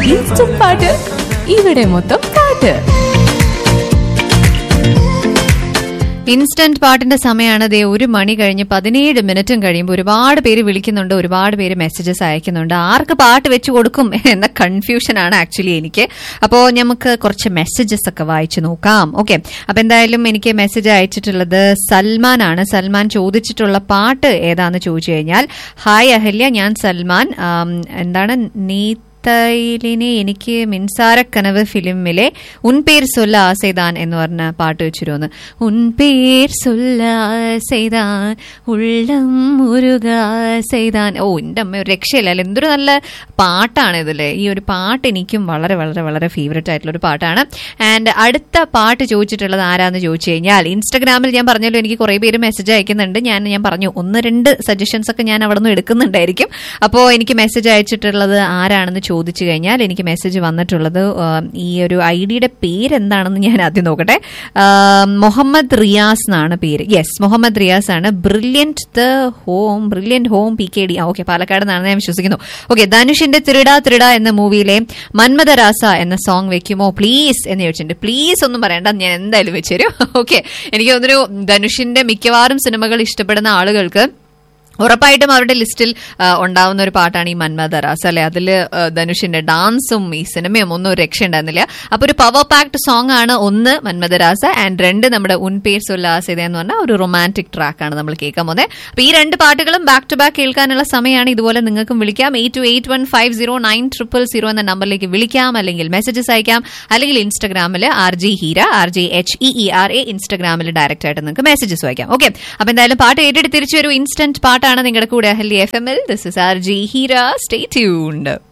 instant പാട്ട് ഇവിടെ മൊത്തം പാട്ട് ഇൻസ്റ്റന്റ് പാട്ടിന്റെ സമയമാണ് ദേ ഒരു മണി കഴിഞ്ഞ് പതിനേഴ് മിനിറ്റും കഴിയുമ്പോൾ ഒരുപാട് പേര് വിളിക്കുന്നുണ്ട് ഒരുപാട് പേര് മെസ്സേജസ് അയക്കുന്നുണ്ട് ആർക്ക് പാട്ട് വെച്ച് കൊടുക്കും എന്ന കൺഫ്യൂഷൻ ആണ് ആക്ച്വലി എനിക്ക് അപ്പോൾ നമുക്ക് കുറച്ച് മെസ്സേജസ് ഒക്കെ വായിച്ചു നോക്കാം ഓക്കെ അപ്പൊ എന്തായാലും എനിക്ക് മെസ്സേജ് അയച്ചിട്ടുള്ളത് സൽമാൻ ആണ് സൽമാൻ ചോദിച്ചിട്ടുള്ള പാട്ട് ഏതാന്ന് ചോദിച്ചു കഴിഞ്ഞാൽ ഹായ് അഹല്യ ഞാൻ സൽമാൻ ആം, എന്താണ് നീ തൈലിനെ എനിക്ക് മിൻസാരക്കനവ് ഫിലിമിലെ ഉൻ പേർ സൊല്ല ആസൈദാൻ എന്ന് പറഞ്ഞ പാട്ട് വെച്ചിരുന്നു ഉൻ പേർ സൊല്ല ആസൈദാൻ ഉള്ളം മുരുക ആസൈദാൻ ഓ എൻ്റെ അമ്മ ഒരു രക്ഷയില്ല അല്ലേ എന്തൊരു നല്ല പാട്ടാണ് ഇതില് ഈ ഒരു പാട്ട് എനിക്കും വളരെ വളരെ വളരെ ഫേവററ്റ് ആയിട്ടുള്ള ഒരു പാട്ടാണ് ആൻഡ് അടുത്ത പാട്ട് ചോദിച്ചിട്ടുള്ളത് ആരാന്ന് ചോദിച്ചു കഴിഞ്ഞാൽ ഇൻസ്റ്റാഗ്രാമിൽ ഞാൻ പറഞ്ഞല്ലോ എനിക്ക് കുറേ പേര് മെസ്സേജ് അയക്കുന്നുണ്ട് ഞാൻ ഞാൻ പറഞ്ഞു ഒന്ന് രണ്ട് സജഷൻസ് ഒക്കെ ഞാൻ അവിടെ നിന്ന് എടുക്കുന്നുണ്ടായിരിക്കും അപ്പോൾ എനിക്ക് മെസ്സേജ് അയച്ചിട്ടുള്ളത് ആരാണെന്ന് ചോദിച്ചു കഴിഞ്ഞാൽ എനിക്ക് മെസ്സേജ് വന്നിട്ടുള്ളത് ആ, ഈ ഒരു ഐ ഡിയുടെ പേര് എന്താണെന്ന് ഞാൻ ആദ്യം നോക്കട്ടെ ആ, മുഹമ്മദ് റിയാസ് എന്നാണ് പേര് യെസ് മുഹമ്മദ് റിയാസ് ആണ് brilliant the home brilliant home P K D okay Palakkad നിന്നാണെന്ന് ഞാൻ വിശ്വസിക്കുന്നു ഓക്കെ ധനുഷിന്റെ തിരുട തിരുട എന്ന മൂവിയിലെ മന്മദരാസ എന്ന സോങ് വെക്കുമോ പ്ലീസ് എന്ന് ചോദിച്ചിട്ടുണ്ട് പ്ലീസ് ഒന്നും പറയണ്ട ഞാൻ എന്തായാലും വെച്ചുതരും ഓക്കെ എനിക്ക് തോന്നുന്നു ധനുഷിന്റെ മിക്കവാറും സിനിമകൾ ഇഷ്ടപ്പെടുന്ന ആളുകൾക്ക് ഉറപ്പായിട്ടും അവരുടെ ലിസ്റ്റിൽ ആ, ഉണ്ടാവുന്ന ഒരു പാട്ടാണ് ഈ മന്മദറാസ് അല്ലെ അതിൽ ധനുഷിന്റെ ഡാൻസും ഈ സിനിമയും ഒന്നും ഒരു രക്ഷയുണ്ടായിരുന്നില്ല അപ്പൊ ഒരു പവർ പാക്ഡ് സോങ് ആണ് ഒന്ന് മന്മദരാസ ആൻഡ് രണ്ട് നമ്മുടെ ഉൻപേർ സൊല്ലാസ് എന്ന് പറഞ്ഞ ഒരു റൊമാൻറ്റിക് ട്രാക്കാണ് നമ്മൾ കേൾക്കാൻ പോകുന്നത് അപ്പൊ ഈ രണ്ട് പാട്ടുകളും ബാക്ക് ടു ബാക്ക് കേൾക്കാനുള്ള സമയമാണ് ഇതുപോലെ നിങ്ങൾക്കും വിളിക്കാം eight two eight one five zero nine triple zero എന്ന നമ്പറിലേക്ക് വിളിക്കാം അല്ലെങ്കിൽ മെസ്സേജസ് അയക്കാം അല്ലെങ്കിൽ ഇൻസ്റ്റാഗ്രാമിൽ R G Heera R G H E E R A ഇൻസ്റ്റാഗ്രാമിൽ ഡയറക്റ്റ് ആയിട്ട് നിങ്ങൾക്ക് മെസ്സേജസ് അയക്കാം ഓക്കെ അപ്പൊ എന്തായാലും പാട്ട് ഏറ്റെടുത്ത് തിരിച്ചു ഒരു ഇൻസ്റ്റന്റ് പാട്ടാണ് നിങ്ങളുടെ കൂടെ അഹല്യ എഫ് എമ്മിൽ this is R G Heera stay tuned